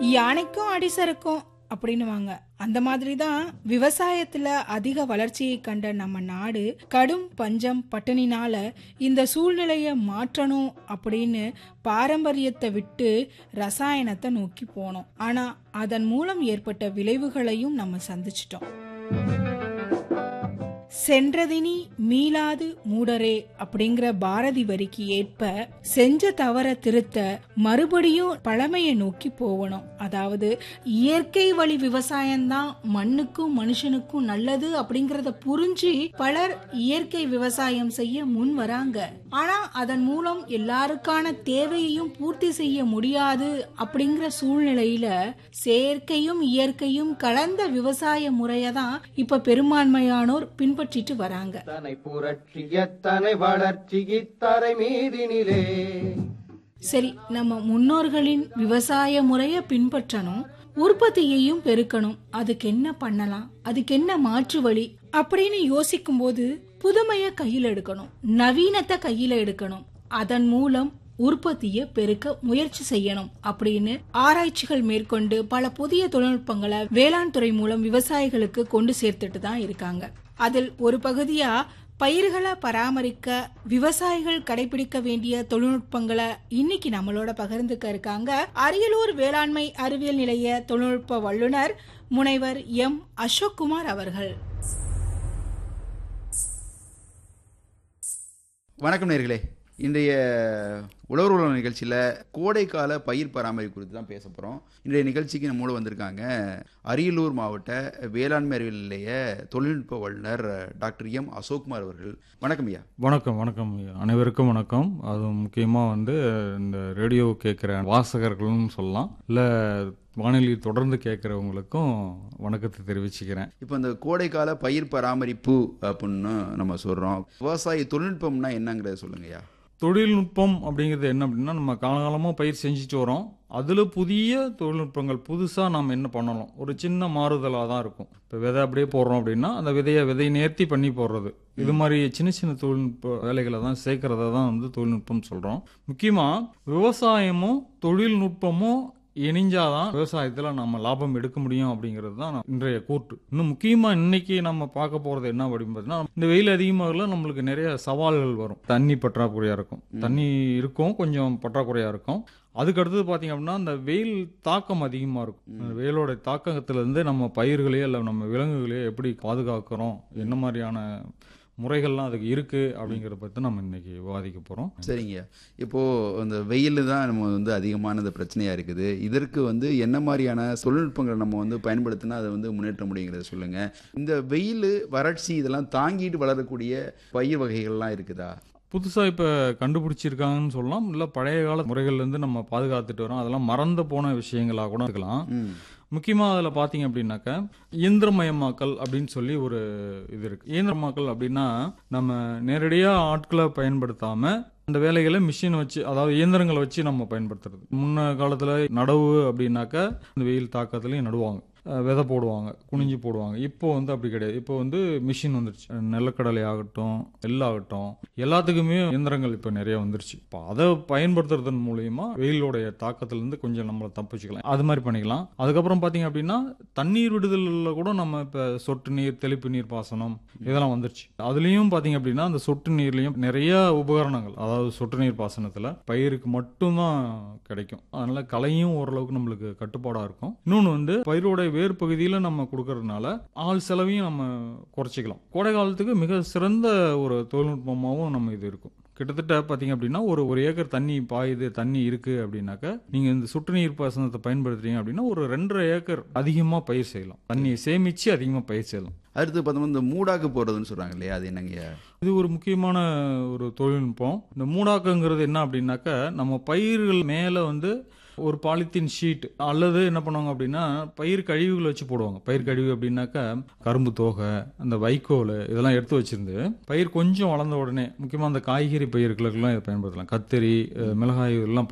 யானைக்கும் அடிசருக்கும் அப்படின்னுவாங்க அந்த மாதிரி தான் விவசாயத்துல அதிக வளர்ச்சியை கண்ட நம்ம நாடு கடும் பஞ்சம் பட்டினினால இந்த சூழ்நிலையை மாற்றணும் அப்படின்னு பாரம்பரியத்தை விட்டு ரசாயனத்தை நோக்கி போனோம் ஆனா அதன் மூலம் ஏற்பட்ட விளைவுகளையும் நம்ம சந்திச்சிட்டோம் சென்றதினி மீளாது மூடரே அப்படிங்கிற பாரதி வரிக்கு ஏற்ப செஞ்ச தவற திருத்த மறுபடியும் பழமையை நோக்கி போகணும் அதாவது இயற்கை வழி விவசாயம்தான் மண்ணுக்கும் மனுஷனுக்கும் நல்லது அப்படிங்கறத புரிஞ்சு பலர் இயற்கை விவசாயம் செய்ய முன் வராங்க ஆனா அதன் மூலம் எல்லாருக்கான தேவையையும் பூர்த்தி செய்ய முடியாது அப்படிங்கிற சூழ்நிலையில செயற்கையும் இயற்கையும் கலந்த விவசாய முறையை தான் இப்ப பெரும்பான்மையானோர் பின்பற்றிட்டு வராங்க தனை புரட்சிய தனை வளர்ச்சி இத்தரை மீதினிலே சரி நம்ம முன்னோர்களின் விவசாய முறைய பின்பற்றணும் உற்பத்தியையும் பெருக்கணும் அதுக்கு என்ன பண்ணலாம் அதுக்கு என்ன மாற்று வழி அப்படின்னு யோசிக்கும் போது புதுமைய கையில எடுக்கணும் நவீனத்தை கையில எடுக்கணும் அதன் மூலம் உற்பத்தியை பெருக்க முயற்சி செய்யணும் அப்படின்னு ஆராய்ச்சிகள் மேற்கொண்டு பல புதிய தொழில்நுட்பங்களை வேளாண் துறை மூலம் விவசாயிகளுக்கு கொண்டு சேர்த்துட்டு தான் இருக்காங்க அதில் ஒரு பகுதியா பயிர்களை பராமரிக்க விவசாயிகள் கடைபிடிக்க வேண்டிய தொழில்நுட்பங்களை இன்னைக்கு நம்மளோட பகிர்ந்துக்க இருக்காங்க அரியலூர் வேளாண்மை அறிவியல் நிலைய தொழில்நுட்ப வல்லுநர் முனைவர் எம் அசோக்குமார் அவர்கள் வணக்கம் நேர்களே இன்றைய உழவர் உலக நிகழ்ச்சியில் கோடைக்கால பயிர் பராமரிப்பு குறித்து தான் பேச போகிறோம் இன்றைய நிகழ்ச்சிக்கு நம்மோடு வந்திருக்காங்க அரியலூர் மாவட்ட வேளாண்மை அறிவியல் நிலைய தொழில்நுட்ப வல்லுநர் டாக்டர் எம் அசோக்குமார் அவர்கள் வணக்கம் ஐயா வணக்கம் வணக்கம் அனைவருக்கும் வணக்கம் அதுவும் முக்கியமாக வந்து இந்த ரேடியோ கேட்குற வாசகர்களும் சொல்லலாம் இல்லை வானொலி தொடர்ந்து கேட்குறவங்களுக்கும் வணக்கத்தை தெரிவிச்சுக்கிறேன் இப்போ இந்த கோடைக்கால பயிர் பராமரிப்பு அப்படின்னு நம்ம சொல்கிறோம் விவசாய தொழில்நுட்பம்னா என்னங்கிறத சொல்லுங்கய்யா தொழில்நுட்பம் அப்படிங்கிறது என்ன அப்படின்னா நம்ம காலகாலமாக பயிர் செஞ்சுட்டு வரோம் அதில் புதிய தொழில்நுட்பங்கள் புதுசாக நாம் என்ன பண்ணலாம் ஒரு சின்ன மாறுதலாக தான் இருக்கும் இப்போ விதை அப்படியே போடுறோம் அப்படின்னா அந்த விதையை விதை நேர்த்தி பண்ணி போடுறது இது மாதிரி சின்ன சின்ன தொழில்நுட்ப வேலைகளை தான் சேர்க்கறத தான் வந்து தொழில்நுட்பம் சொல்கிறோம் முக்கியமாக விவசாயமும் தொழில்நுட்பமும் இணைஞ்சாதான் விவசாயத்துல நம்ம லாபம் எடுக்க முடியும் அப்படிங்கிறது தான் இன்றைய கூட்டு இன்னும் முக்கியமா இன்னைக்கு நம்ம பார்க்க போறது என்ன அப்படின்னு பார்த்தீங்கன்னா இந்த வெயில் அதிகமாகல நம்மளுக்கு நிறைய சவால்கள் வரும் தண்ணி பற்றாக்குறையா இருக்கும் தண்ணி இருக்கும் கொஞ்சம் பற்றாக்குறையா இருக்கும் அதுக்கு அடுத்தது பார்த்தீங்க அப்படின்னா அந்த வெயில் தாக்கம் அதிகமாக இருக்கும் அந்த வெயிலோட தாக்கத்திலிருந்து நம்ம பயிர்களையோ இல்லை நம்ம விலங்குகளையோ எப்படி பாதுகாக்கிறோம் என்ன மாதிரியான முறைகள்லாம் அதுக்கு இருக்கு அப்படிங்கிறத பற்றி நம்ம இன்னைக்கு விவாதிக்க போகிறோம் சரிங்க இப்போது இந்த வெயில் தான் நம்ம வந்து அதிகமானது பிரச்சனையாக இருக்குது இதற்கு வந்து என்ன மாதிரியான தொழில்நுட்பங்களை நம்ம வந்து பயன்படுத்தினா அதை வந்து முன்னேற்ற முடியுங்கிறத சொல்லுங்கள் இந்த வெயில் வறட்சி இதெல்லாம் தாங்கிட்டு வளரக்கூடிய பயிர் வகைகள்லாம் இருக்குதா புதுசாக இப்போ கண்டுபிடிச்சிருக்காங்கன்னு சொல்லலாம் இல்லை பழைய கால முறைகள்லேருந்து நம்ம பாதுகாத்துட்டு வரோம் அதெல்லாம் மறந்து போன விஷயங்களாக கூட இருக்கலாம் ம் முக்கியமாக அதில் பார்த்தீங்க அப்படின்னாக்கா இயந்திரமயமாக்கல் அப்படின்னு சொல்லி ஒரு இது இருக்கு இயந்திரமயமாக்கல் அப்படின்னா நம்ம நேரடியாக ஆட்களை பயன்படுத்தாமல் அந்த வேலைகளை மிஷின் வச்சு அதாவது இயந்திரங்களை வச்சு நம்ம பயன்படுத்துறது முன்ன காலத்தில் நடவு அப்படின்னாக்கா இந்த வெயில் தாக்கத்துலையும் நடுவாங்க அஹ் விதை போடுவாங்க குனிஞ்சு போடுவாங்க இப்போ வந்து அப்படி கிடையாது இப்போ வந்து மிஷின் வந்துருச்சு நிலக்கடலை ஆகட்டும் எள்ளாகட்டும் எல்லாத்துக்குமே இயந்திரங்கள் இப்போ நிறைய வந்துருச்சு இப்போ அதை பயன்படுத்துறதன் மூலியமா வெயிலோடைய தாக்கத்திலிருந்து கொஞ்சம் நம்மளை தப்பிச்சுக்கலாம் அது மாதிரி பண்ணிக்கலாம் அதுக்கப்புறம் பார்த்தீங்க அப்படின்னா தண்ணீர் விடுதலில் கூட நம்ம இப்போ சொட்டு நீர் தெளிப்பு நீர் பாசனம் இதெல்லாம் வந்துருச்சு அதுலேயும் பார்த்தீங்க அப்படின்னா அந்த சொட்டு நீர்லையும் நிறைய உபகரணங்கள் அதாவது சொட்டு நீர் பாசனத்தில் பயிருக்கு மட்டும்தான் கிடைக்கும் அதனால களையும் ஓரளவுக்கு நம்மளுக்கு கட்டுப்பாடாக இருக்கும் இன்னொன்று வந்து பயிரோட வேர் பகுதியில் நம்ம கொடுக்கறதுனால ஆள் செலவையும் நம்ம குறைச்சிக்கலாம் கோடை காலத்துக்கு மிக சிறந்த ஒரு தொழில்நுட்பமாகவும் நம்ம இது இருக்கும் கிட்டத்தட்ட பார்த்தீங்க அப்படின்னா ஒரு ஒரு ஏக்கர் தண்ணி பாயுது தண்ணி இருக்கு அப்படின்னாக்க நீங்க இந்த சொட்டு நீர் பாசனத்தை பயன்படுத்துறீங்க அப்படின்னா ஒரு ரெண்டரை ஏக்கர் அதிகமா பயிர் செய்யலாம் தண்ணியை சேமிச்சு அதிகமா பயிர் செய்யலாம் அடுத்து பார்த்தோம்னா இந்த மூடாக்கு போடுறதுன்னு சொல்கிறாங்க இல்லையா அது என்னங்கய்யா இது ஒரு முக்கியமான ஒரு தொழில்நுட்பம் இந்த மூடாக்குங்கிறது என்ன அப்படின்னாக்க நம்ம பயிர்கள் மேலே வந்து ஒரு பாலித்தீன் ஷீட் அல்லது என்ன பண்ணுவாங்க அப்படின்னா பயிர் கழிவுகள் வச்சு போடுவாங்க பயிர் கழிவு அப்படின்னாக்கா கரும்பு தோகை அந்த வைக்கோல் இதெல்லாம் எடுத்து வச்சிருந்து பயிர் கொஞ்சம் வளர்ந்த உடனே முக்கியமாக அந்த காய்கறி பயிர்களுக்கெல்லாம் இதை பயன்படுத்தலாம் கத்தரி அஹ், மிளகாய் இதெல்லாம்